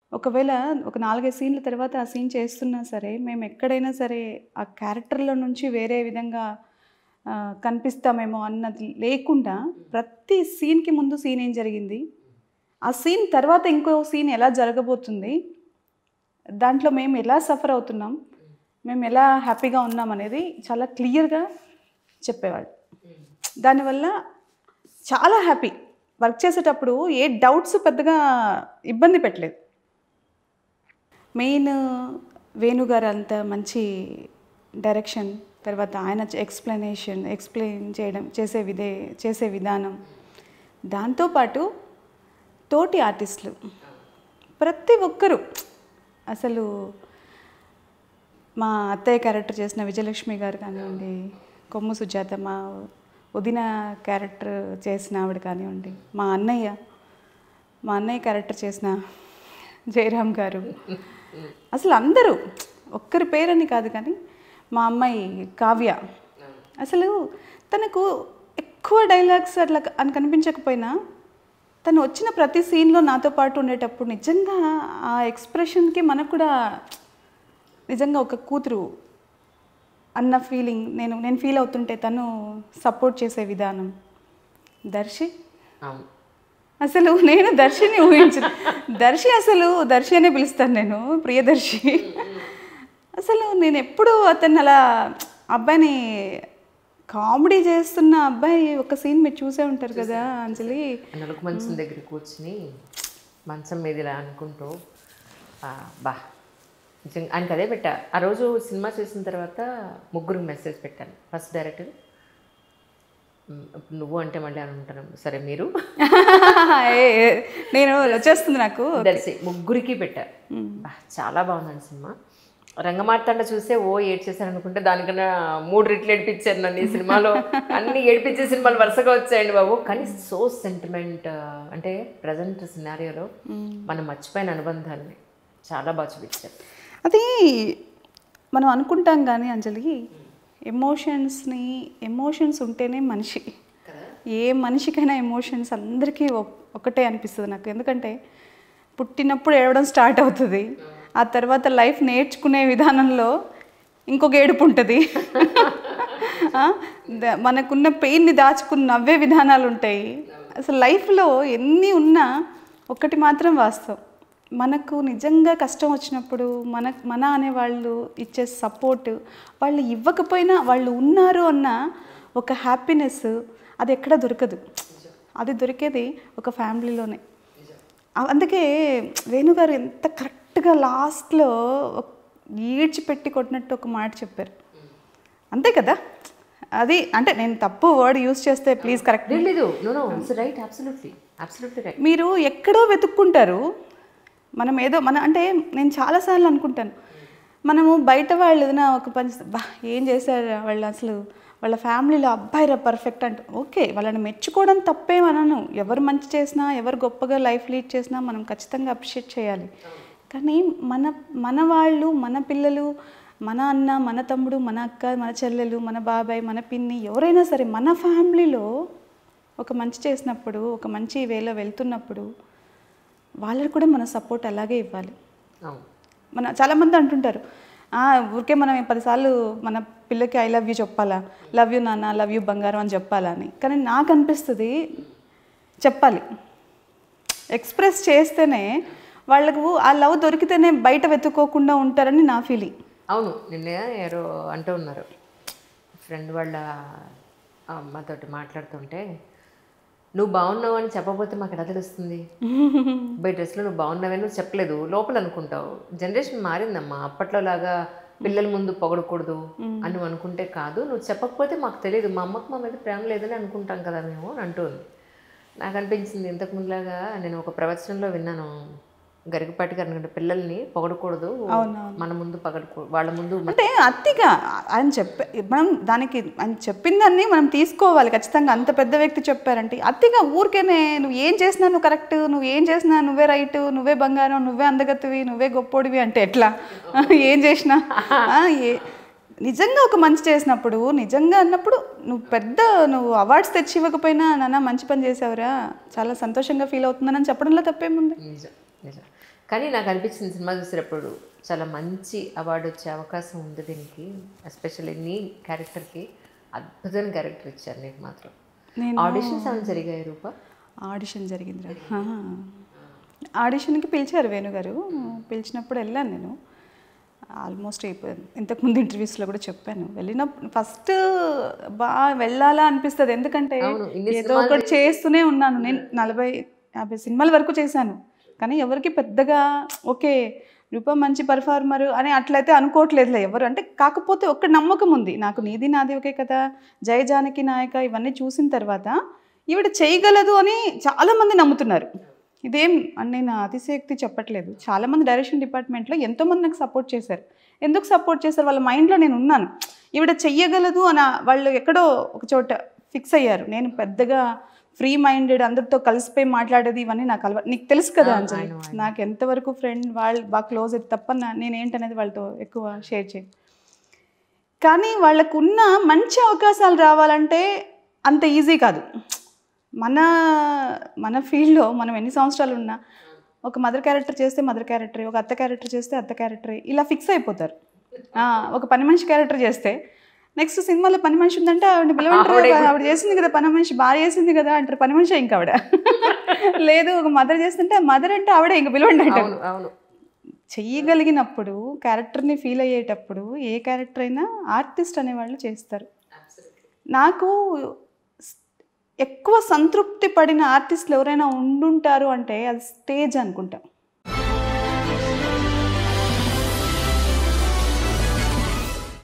ఒకవేళ ఒక నాలుగైదు సీన్ల తర్వాత ఆ సీన్ చేస్తున్నా సరే మేము ఎక్కడైనా సరే ఆ క్యారెక్టర్లో నుంచి వేరే విధంగా ఆ, కనిపిస్తామేమో అన్నది లేకుండా ప్రతి సీన్కి ముందు సీన్ ఏం జరిగింది ఆ సీన్ తర్వాత ఇంకో సీన్ ఎలా జరగబోతుంది దాంట్లో మేము ఎలా సఫర్ అవుతున్నాం మేము ఎలా హ్యాపీగా ఉన్నాం అనేది చాలా క్లియర్గా చెప్పేవాళ్ళు దానివల్ల చాలా హ్యాపీ వర్క్ చేసేటప్పుడు ఏ డౌట్స్ పెద్దగా ఇబ్బంది పెట్టలేదు మెయిన్ వేణుగారు అంత మంచి డైరెక్షన్ తర్వాత ఆయన ఎక్స్ప్లెనేషన్ ఎక్స్ప్లెయిన్ చేయడం చేసే విధే చేసే విధానం దాంతోపాటు తోటి ఆర్టిస్టులు ప్రతి ఒక్కరూ అసలు మా అత్తయ్య క్యారెక్టర్ చేసిన విజయలక్ష్మి గారు కానివ్వండి కొమ్ము సుజాత మా వదిన క్యారెక్టర్ చేసిన ఆవిడ కానివ్వండి మా అన్నయ్య మా అన్నయ్య క్యారెక్టర్ చేసిన జయరామ్ గారు అసలు అందరూ ఒక్కరి పేరని కాదు కానీ మా అమ్మాయి కావ్య అసలు తనకు ఎక్కువ డైలాగ్స్ అట్లా అని కనిపించకపోయినా తను వచ్చిన ప్రతి సీన్లో నాతో పాటు ఉండేటప్పుడు నిజంగా ఆ ఎక్స్ప్రెషన్కి మనకు కూడా నిజంగా ఒక కూతురు అన్న ఫీలింగ్ నేను నేను ఫీల్ అవుతుంటే తను సపోర్ట్ చేసే విధానం దర్శి అవును అసలు నేను దర్శిని ఊహించను దర్శి అసలు దర్శి అనే పిలుస్తాను నేను ప్రియదర్శి అసలు నేను ఎప్పుడు అతన్ని అలా అబ్బాయిని కామెడీ చేస్తున్న అబ్బాయి ఒక సీన్ మీరు చూసే ఉంటారు కదా అంజలి నలుగు మంచం దగ్గర కూర్చుని మంచం మీద ఇలా అనుకుంటూ ఆ, బా నిజంగా ఆయనకి అదే పెట్టా ఆ రోజు సినిమా చూసిన తర్వాత ముగ్గురికి మెసేజ్ పెట్టాను ఫస్ట్ డైరెక్టర్ నువ్వు అంటే మళ్ళీ అనుకుంటాను సరే మీరు ఏ, ఏ, నేను వచ్చేస్తుంది నాకు దర్శి ముగ్గురికి పెట్టా బా, చాలా బాగుందండి సినిమా రంగమార్తాండ చూస్తే ఓ ఏడ్చేసాను అనుకుంటే దానికన్నా మూడు రెట్లు ఏడిపించారు నన్ను ఈ సినిమాలో అన్ని ఏడిపించే సినిమాలు వరుసగా వచ్చాయండి బాబు కానీ సో సెంటిమెంట్ అంటే ప్రజెంట్ సినారియోలో మనం మర్చిపోయిన అనుబంధాలని చాలా బాగా చూపించారు అది మనం అనుకుంటాం కానీ అంజలి ఎమోషన్స్ని ఎమోషన్స్ ఉంటేనే మనిషి ఏ మనిషికైనా ఎమోషన్స్ అందరికీ ఒ- ఒకటే అనిపిస్తుంది నాకు ఎందుకంటే పుట్టినప్పుడు ఏడవడం స్టార్ట్ అవుతుంది ఆ తర్వాత లైఫ్ నేర్చుకునే విధానంలో ఇంకొక ఏడుపు ఉంటుంది ఆ, ద- మనకున్న పెయిన్ని దాచుకుని నవ్వే విధానాలు ఉంటాయి అసలు లైఫ్లో ఎన్ని ఉన్నా ఒకటి మాత్రం వాస్తవం మనకు నిజంగా కష్టం వచ్చినప్పుడు మన మన అనే వాళ్ళు ఇచ్చే సపోర్ట్ వాళ్ళు ఇవ్వకపోయినా వాళ్ళు ఉన్నారు అన్న ఒక హ్యాపీనెస్ అది ఎక్కడ దొరకదు అది దొరికేది ఒక ఫ్యామిలీలోనే ఆ- అందుకే వేణుగారు ఎంత కరెక్ట్గా లాస్ట్లో ఈడ్చిపెట్టి కొట్టినట్టు ఒక మాట చెప్పారు అంతే కదా అది అంటే నేను తప్పు వర్డ్ యూస్ చేస్తే ప్లీజ్ కరెక్ట్ లేదు, లేదు no no it's right absolutely absolutely right మీరు ఎక్కడో వెతుక్కుంటారు మనం ఏదో మన అంటే నేను చాలాసార్లు అనుకుంటాను మనము బయట వాళ్ళు ఏదైనా ఒక పని చేస్తే, బా ఏం చేశారు వాళ్ళు అసలు వాళ్ళ ఫ్యామిలీలో అబ్బాయి రా పర్ఫెక్ట్ అంట ఓకే వాళ్ళని మెచ్చుకోవడం తప్పేమనను ఎవరు మంచి చేసినా ఎవరు గొప్పగా లైఫ్ లీడ్ చేసినా మనం ఖచ్చితంగా అప్రిషియేట్ చేయాలి కానీ మన మన వాళ్ళు మన పిల్లలు మన అన్న మన తమ్ముడు మన అక్క మన చెల్లెలు మన బాబాయ్ మన పిన్ని ఎవరైనా సరే మన ఫ్యామిలీలో ఒక మంచి చేసినప్పుడు ఒక మంచి వేలో వెళ్తున్నప్పుడు వాళ్ళకి కూడా మన సపోర్ట్ అలాగే ఇవ్వాలి అవును మన చాలామంది అంటుంటారు "ఆ, ఊరికే మనం పదిసార్లు మన పిల్లకి ఐ లవ్ యూ చెప్పాలా లవ్ యూ నాన్న లవ్ యూ బంగారం అని చెప్పాలా అని కానీ నాకు అనిపిస్తుంది చెప్పాలి ఎక్స్ప్రెస్ చేస్తేనే వాళ్ళకు ఆ లవ్ దొరికితేనే బయట వెతుక్కోకుండా ఉంటారని నా ఫీలింగ్ అవును నిన్న ఎవరో అంటూ ఉన్నారు ఫ్రెండ్ వాళ్ళ అమ్మతోటి మాట్లాడుతుంటే నువ్వు బాగున్నావు అని చెప్పకపోతే మాకు ఎలా తెలుస్తుంది బై డ్రెస్లో నువ్వు బాగున్నావని నువ్వు చెప్పలేదు లోపల అనుకుంటావు జనరేషన్ మారిందమ్మా అప్పట్లో లాగా పిల్లల ముందు పొగడకూడదు అని నువ్వు అనుకుంటే కాదు నువ్వు చెప్పకపోతే మాకు తెలియదు మా అమ్మకు మా మీద ప్రేమ లేదని అనుకుంటాం కదా మేము అని అంటుంది నాకు అనిపించింది ఇంతకు ముందులాగా నేను ఒక ప్రవచనంలో విన్నాను గరికపాటి గారు అనుకుంటే పిల్లల్ని పొగడకూడదు మన ముందు పగడకూ వాళ్ళ ముందు అంటే అతిగా ఆయన చెప్పే మనం దానికి ఆయన చెప్పిన దాన్ని మనం తీసుకోవాలి ఖచ్చితంగా అంత పెద్ద వ్యక్తి చెప్పారంటే అతిగా ఊరికేనే నువ్వు ఏం చేసినా నువ్వు కరెక్ట్ నువ్వు ఏం చేసినా నువ్వే రైట్ నువ్వే బంగారం నువ్వే అందగత్తివి నువ్వే గొప్పోడివి అంటే ఎట్లా ఏం చేసినా ఆ, ఏ నిజంగా ఒక మంచి చేసినప్పుడు నిజంగా అన్నప్పుడు నువ్వు పెద్ద నువ్వు అవార్డ్స్ తెచ్చి ఇవ్వకపోయినా నాన్న మంచి పని చేసావురా చాలా సంతోషంగా ఫీల్ అవుతున్నానని చెప్పడంలో తప్పేముంది నిజం నిజం కానీ నాకు అనిపించింది సినిమా చూసేటప్పుడు చాలా మంచి అవార్డు వచ్చే అవకాశం ఉంది దీనికి ఎస్పెషల్లీ నీ క్యారెక్టర్కి అద్భుతమైన క్యారెక్టర్ ఇచ్చారు నీకు మాత్రం నేను ఆడిషన్స్ ఏమైనా జరిగాయి రూప ఆడిషన్ జరిగిందిరా ఆహా. ఆడిషన్కి పిలిచారు వేణుగారు పిలిచినప్పుడు వెళ్ళాను నేను ఆల్మోస్ట్ ఇంతకుముందు ఇంటర్వ్యూస్లో కూడా చెప్పాను వెళ్ళినప్పుడు ఫస్ట్ బాగా వెళ్ళాలా అనిపిస్తుంది ఎందుకంటే అవును, ఇన్ని ఏదో ఒకటి చేస్తూనే ఉన్నాను నేను నలభై యాభై సినిమాల వరకు చేశాను కానీ ఎవరికి పెద్దగా ఓకే రూప మంచి పర్ఫార్మర్ అని అట్లయితే అనుకోవట్లేదులే ఎవరు అంటే కాకపోతే ఒక్క నమ్మకం ఉంది నాకు నీది నాది ఒకే కదా జయ జానకి నాయక ఇవన్నీ చూసిన తర్వాత ఈవిడ చేయగలదు అని చాలామంది నమ్ముతున్నారు ఇదేం అని నేను అతిశయోక్తి చెప్పట్లేదు చాలామంది డైరెక్షన్ డిపార్ట్మెంట్లో ఎంతోమంది నాకు సపోర్ట్ చేశారు ఎందుకు సపోర్ట్ చేశారు వాళ్ళ మైండ్లో నేను ఉన్నాను ఈవిడ చెయ్యగలదు అని వాళ్ళు ఎక్కడో ఒక చోట ఫిక్స్ అయ్యారు నేను పెద్దగా ఫ్రీ మైండెడ్ అందరితో కలిసిపోయి మాట్లాడేది ఇవన్నీ నాకు అలవాటు నీకు తెలుసు కదా ఆ, అంజలి I know, I నాకు ఎంతవరకు ఫ్రెండ్ వాళ్ళు బాగా క్లోజ్ అయితే తప్ప నా- నేనేంటనేది వాళ్ళతో ఎక్కువ షేర్ చేయను కానీ వాళ్ళకున్న మంచి అవకాశాలు రావాలంటే అంత ఈజీ కాదు మన మన ఫీల్డ్లో మనం ఎన్ని సంవత్సరాలు ఉన్నా ఒక మదర్ క్యారెక్టర్ చేస్తే మదర్ క్యారెక్టర్ ఒక అత్త క్యారెక్టర్ చేస్తే అత్త క్యారెక్టర్ ఇలా ఫిక్స్ అయిపోతారు ఆ, ఒక పని మనిషి క్యారెక్టర్ చేస్తే నెక్స్ట్ సినిమాలో పని మనిషి ఉందంటే ఆవిడ పిలవంటారు ఆవిడే ఆవిడ చేసింది కదా పని మనిషి బాగా చేసింది కదా అంటారు పని మనిషి ఇంకా ఆవిడ లేదు ఒక మదర్ చేస్తుంటే మదర్ అంటే ఆవిడ ఇంకా పిలవండి అంటారు అవును అవును చెయ్యగలిగినప్పుడు క్యారెక్టర్ని ఫీల్ అయ్యేటప్పుడు ఏ క్యారెక్టర్ అయినా ఆర్టిస్ట్ అనేవాళ్ళు చేస్తారు నాకు స్- ఎక్కువ సంతృప్తి పడిన ఆర్టిస్టులు ఎవరైనా ఉండుంటారు అంటే అది స్టేజ్ అనుకుంటా